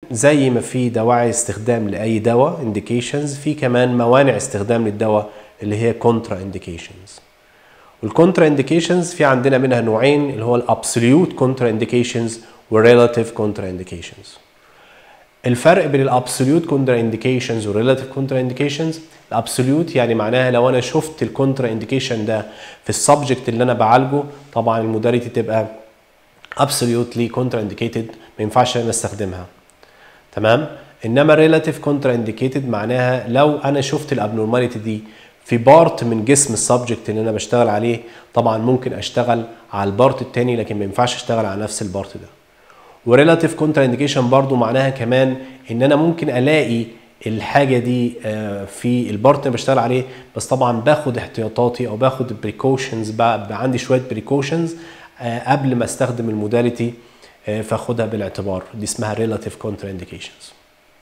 زي ما في دواعي استخدام لاي دواء انديكيشنز في كمان موانع استخدام للدواء اللي هي كونترا انديكيشنز والكونترا انديكيشنز في عندنا منها نوعين اللي هو الابسوليوت كونترا انديكيشنز والريلاتيف كونترا انديكيشنز الفرق بين الابسوليوت كونترا انديكيشنز والريلاتيف كونترا انديكيشنز الابسوليوت يعني معناها لو انا شفت الكونترا انديكيشن ده في السبجكت اللي انا بعالجه طبعا الموداليتي تبقى absolutely contraindicated ما ينفعش انا استخدمها تمام انما relative contraindicated معناها لو انا شفت الابنورماليتي دي في بارت من جسم السبجكت اللي انا بشتغل عليه طبعا ممكن اشتغل على البارت التاني لكن ما ينفعش اشتغل على نفس البارت ده وريلاتيف كونترا انديكيشن برضو معناها كمان ان انا ممكن الاقي الحاجه دي في البارت اللي بشتغل عليه بس طبعا باخد احتياطاتي او باخد بريكوشنز بقى عندي شويه بريكوشنز قبل ما استخدم الموداليتي فاخدها بالاعتبار دي اسمها ريلاتيف كونترا انديكيشنز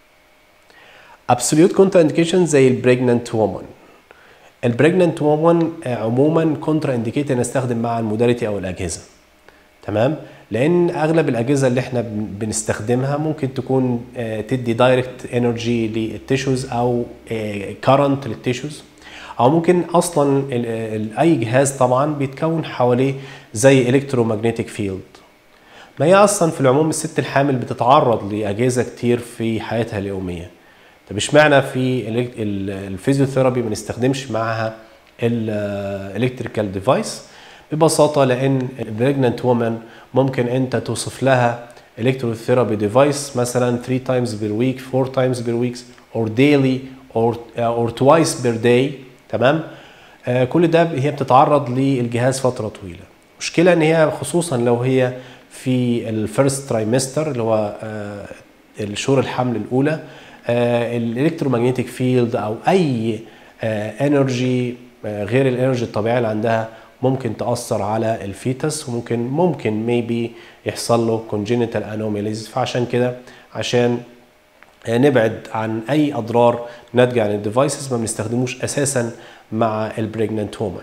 ابسوليوت كونترا انديكيشن زي البريجننت وومن البريجننت وومن عموما كونترا انديكيت ان استخدم مع الموداليتي او الاجهزه تمام لان اغلب الاجهزه اللي احنا بنستخدمها ممكن تكون تدي دايركت انرجي للتيشوز او كارنت للتيشوز او ممكن اصلا اي جهاز طبعا بيتكون حواليه زي الكترومagnetic فيلد ما هي اصلا في العموم الست الحامل بتتعرض لاجهزه كتير في حياتها اليوميه طب اشمعنى في الفيزيوثيرابي ما نستخدمش معاها الالكتريكال ديفايس ببساطه لان البريجننت وومن ممكن انت توصف لها الكتروثيرابي ديفايس مثلا 3 times per week 4 times per week or daily or or twice per day تمام آه كل ده هي بتتعرض للجهاز فتره طويله مشكله ان هي خصوصا لو هي في الفيرست ترايمستر اللي هو آه الشهور الحمل الاولى آه الالكترومagnetic فيلد او اي انرجي غير الانرجي الطبيعيه اللي عندها ممكن تاثر على الفيتس وممكن ممكن ميبي يحصل له congenital anomalies فعشان كده عشان نبعد عن اي اضرار ناتجه عن الديفايسز ما بنستخدموش اساسا مع البريجننت وومن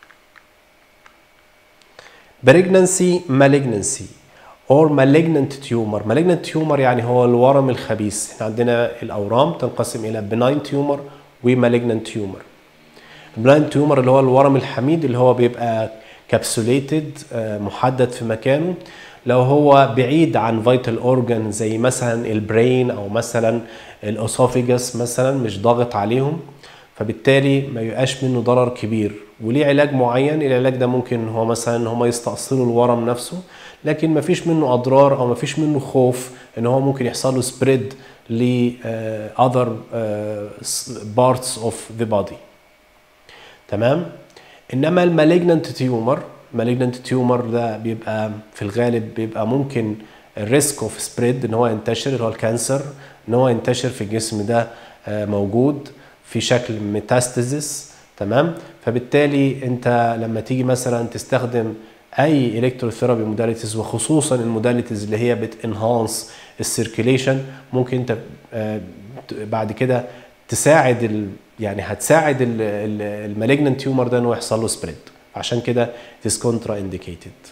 pregnancy malignancy or malignant tumor malignant tumor يعني هو الورم الخبيث احنا عندنا الاورام تنقسم الى benign tumor و malignant tumor البلايند تيومر اللي هو الورم الحميد اللي هو بيبقى كابسوليتد محدد في مكانه لو هو بعيد عن فيتال اورجان زي مثلا البرين او مثلا الاسوفيجاس مثلا مش ضاغط عليهم فبالتالي ما يبقاش منه ضرر كبير وليه علاج معين العلاج ده ممكن هو مثلا ان هم يستأصلوا الورم نفسه لكن ما فيش منه اضرار او ما فيش منه خوف ان هو ممكن يحصل له سبريد ل other parts of the body تمام انما المالجننت تيومر مالجننت تيومر ده بيبقى في الغالب بيبقى ممكن الريسك اوف سبريد ان هو ينتشر اللي هو الكانسر ان هو ينتشر في الجسم ده موجود في شكل ميتاستازيس تمام فبالتالي انت لما تيجي مثلا تستخدم اي الكتروثيرابي موداليتيز وخصوصا الموداليتيز اللي هي بتنهانس السيركيليشن ممكن انت بعد كده تساعد ال يعني هتساعد المالجننت تيومر ده انه يحصل له سبريد عشان كده it is contraindicated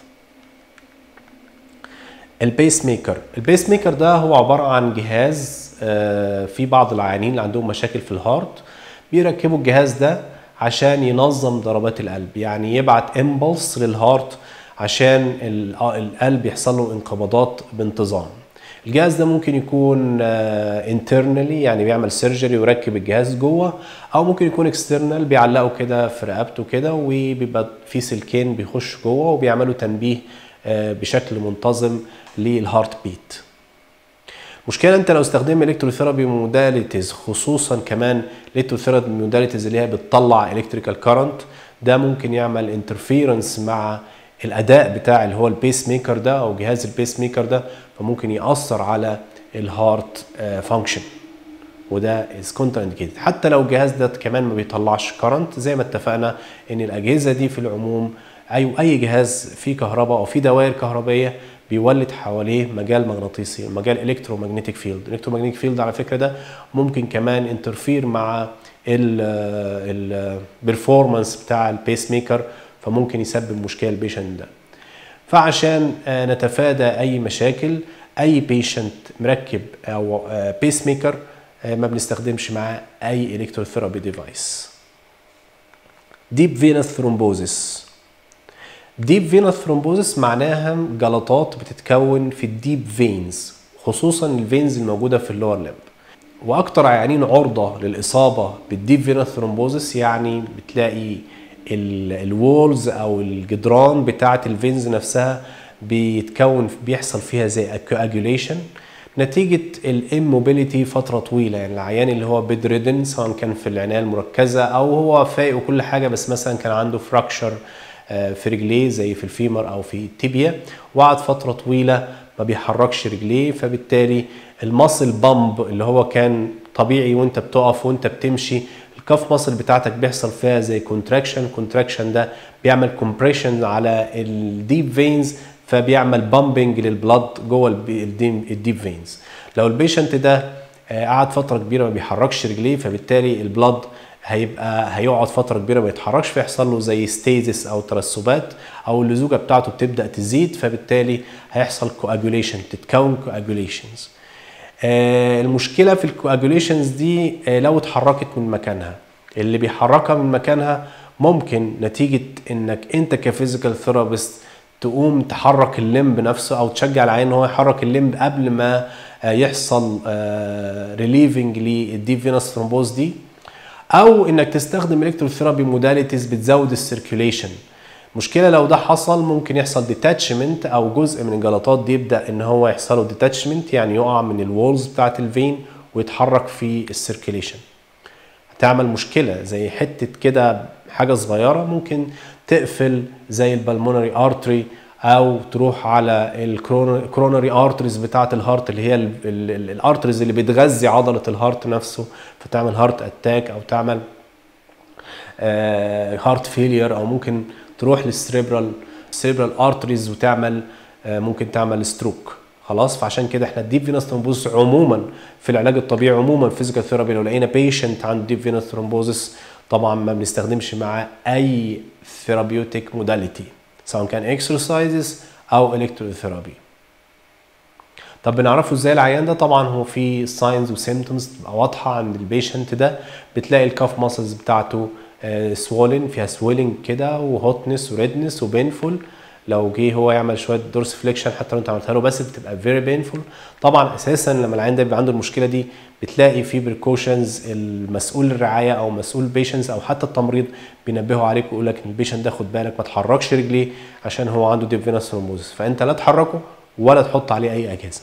البيس ميكر البيس ميكر ده هو عباره عن جهاز في بعض العيانين اللي عندهم مشاكل في الهارت بيركبوا الجهاز ده عشان ينظم ضربات القلب يعني يبعت امبلس للهارت عشان القلب يحصل له انقباضات بانتظام الجهاز ده ممكن يكون انترنالي يعني بيعمل سيرجري ويركب الجهاز جوه او ممكن يكون اكسترنال بيعلقه كده في رقبته كده وبيبقى في سلكين بيخش جوه وبيعملوا تنبيه بشكل منتظم للهارت بيت مشكلة انت لو استخدمت الكتروثيرابي موداليتيز خصوصا كمان الكتروثيرابي موداليتيز اللي هي بتطلع الكتريكال كارنت ده ممكن يعمل انترفيرنس مع الاداء بتاع اللي هو البيس ميكر ده او جهاز البيس ميكر ده فممكن ياثر على الهارت فانكشن وده از كونتر انديكيتد حتى لو الجهاز ده كمان ما بيطلعش كارنت زي ما اتفقنا ان الاجهزه دي في العموم اي اي جهاز فيه كهرباء او فيه دوائر كهربائيه بيولد حواليه مجال مغناطيسي مجال الكترومagnetic فيلد الكترومagnetic فيلد على فكره ده ممكن كمان انترفير مع البرفورمانس بتاع البيس ميكر فممكن يسبب مشكله البيشنت ده فعشان نتفادى اي مشاكل اي بيشنت مركب او بيس ميكر ما بنستخدمش معاه اي الكتروثيرابي ديفايس ديب فينس ثرومبوزيس ديب فينس ثرومبوزيس معناها جلطات بتتكون في الديب فينز خصوصا الفينز الموجوده في اللور ليمب واكتر عيانين عرضه للاصابه بالديب فينس ثرومبوزيس يعني بتلاقي الوولز او الجدران بتاعه الفينز نفسها بيتكون بيحصل فيها زي كواجوليشن نتيجة الاموبيليتي فترة طويلة يعني العيان اللي هو بيد ريدن سواء كان في العناية المركزة أو هو فايق وكل حاجة بس مثلا كان عنده فراكشر في رجليه زي في الفيمر أو في التibia وقعد فترة طويلة ما بيحركش رجليه فبالتالي الماسل بامب اللي هو كان طبيعي وانت بتقف وانت بتمشي الكاف ماسل بتاعتك بيحصل فيها زي كونتراكشن كونتراكشن ده بيعمل كومبريشن على الديب فينز فبيعمل بامبنج للبلد جوه الديب فينز لو البيشنت ده قعد فتره كبيره ما بيحركش رجليه فبالتالي البلد هيبقى هيقعد فتره كبيره ما يتحركش فيحصل له زي ستيزس او ترسبات او اللزوجه بتاعته بتبدا تزيد فبالتالي هيحصل كواجوليشن تتكون كواجوليشنز المشكله في الكواجوليشنز دي لو اتحركت من مكانها اللي بيحركها من مكانها ممكن نتيجه انك انت كفيزيكال ثيرابيست تقوم تحرك الليمب نفسه او تشجع العين ان هو يحرك الليمب قبل ما يحصل ريليفنج للديب فينس ثرومبوز دي او انك تستخدم الكتروثيرابي موداليتيز بتزود السيركيوليشن مشكله لو ده حصل ممكن يحصل ديتاتشمنت او جزء من الجلطات دي يبدا ان هو يحصل له ديتاتشمنت يعني يقع من الوولز بتاعه الفين ويتحرك في السيركيوليشن هتعمل مشكله زي حته كده حاجه صغيره ممكن تقفل زي البلمونري ارتري او تروح على الكرونري ارتريز بتاعه الهارت اللي هي الارتريز اللي بتغذي عضله الهارت نفسه فتعمل هارت اتاك او تعمل هارت فيلير او ممكن تروح للسريبرال سريبرال ارتريز وتعمل ممكن تعمل ستروك خلاص فعشان كده احنا الديب فينس ثرومبوزس عموما في العلاج الطبيعي عموما فيزيكال ثيرابي لو لقينا بيشنت عنده ديب فينس ثرومبوزس طبعا ما بنستخدمش معاه اي ثيرابيوتيك موداليتي سواء كان اكسرسايزز او الكتروثيرابي طب بنعرفه ازاي العيان ده طبعا هو في ساينز وسيمتومز بتبقى واضحه عند البيشنت ده بتلاقي الكاف ماسلز بتاعته سوولن فيها سويلنج كده وهوتنس وريدنس وبينفول لو جه هو يعمل شويه دورس فليكشن حتى لو انت عملتها له بس بتبقى فيري بينفول طبعا اساسا لما العيان ده بيبقى عنده المشكله دي بتلاقي في بريكوشنز المسؤول الرعايه او مسؤول بيشنز او حتى التمريض بينبهوا عليك ويقول لك ان البيشنت ده خد بالك ما تحركش رجليه عشان هو عنده ديب فينس ثرومبوزس فانت لا تحركه ولا تحط عليه اي اجهزه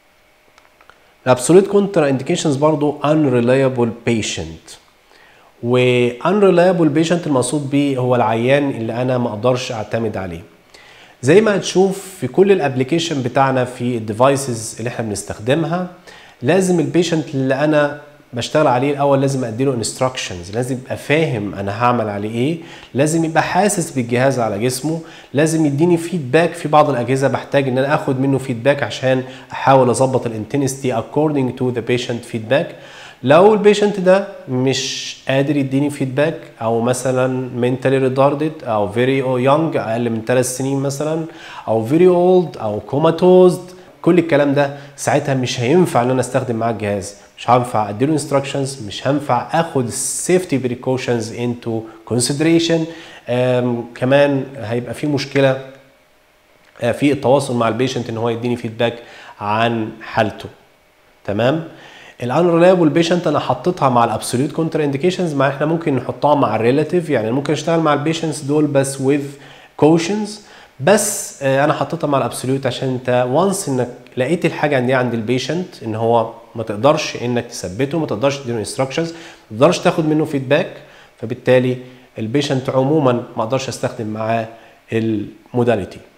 الابسوليت كونترا انديكيشنز برضه unreliable patient و unreliable patient المقصود بيه هو العيان اللي انا ما اقدرش اعتمد عليه زي ما هتشوف في كل الابلكيشن بتاعنا في الديفايسز اللي احنا بنستخدمها لازم البيشنت اللي انا بشتغل عليه الاول لازم اديله انستراكشنز لازم يبقى فاهم انا هعمل عليه ايه لازم يبقى حاسس بالجهاز على جسمه لازم يديني فيدباك في بعض الاجهزه بحتاج ان انا اخد منه فيدباك عشان احاول اظبط الانتنستي according to the patient feedback لو البيشنت ده مش قادر يديني فيدباك او مثلا mentally retarded او very young اقل من 3 سنين مثلا او very old او comatose كل الكلام ده ساعتها مش هينفع ان انا استخدم معاه الجهاز مش هينفع اديله انستراكشنز مش هينفع اخد السيفتي بريكوشنز انتو كونسيدريشن كمان هيبقى في مشكله في التواصل مع البيشنت ان هو يديني فيدباك عن حالته تمام الانريلابل بيشنت انا حطيتها مع الابسوليوت كونتر انديكيشنز مع احنا ممكن نحطها مع الريلاتيف يعني ممكن اشتغل مع البيشنتس دول بس وذ كوشنز بس انا حطيتها مع الابسوليوت عشان انت وانس انك لقيت الحاجه دي عند البيشنت ان هو ما تقدرش انك تثبته ما تقدرش تديله انستراكشنز ما تقدرش تاخد منه فيدباك فبالتالي البيشنت عموما ما اقدرش استخدم معاه الموداليتي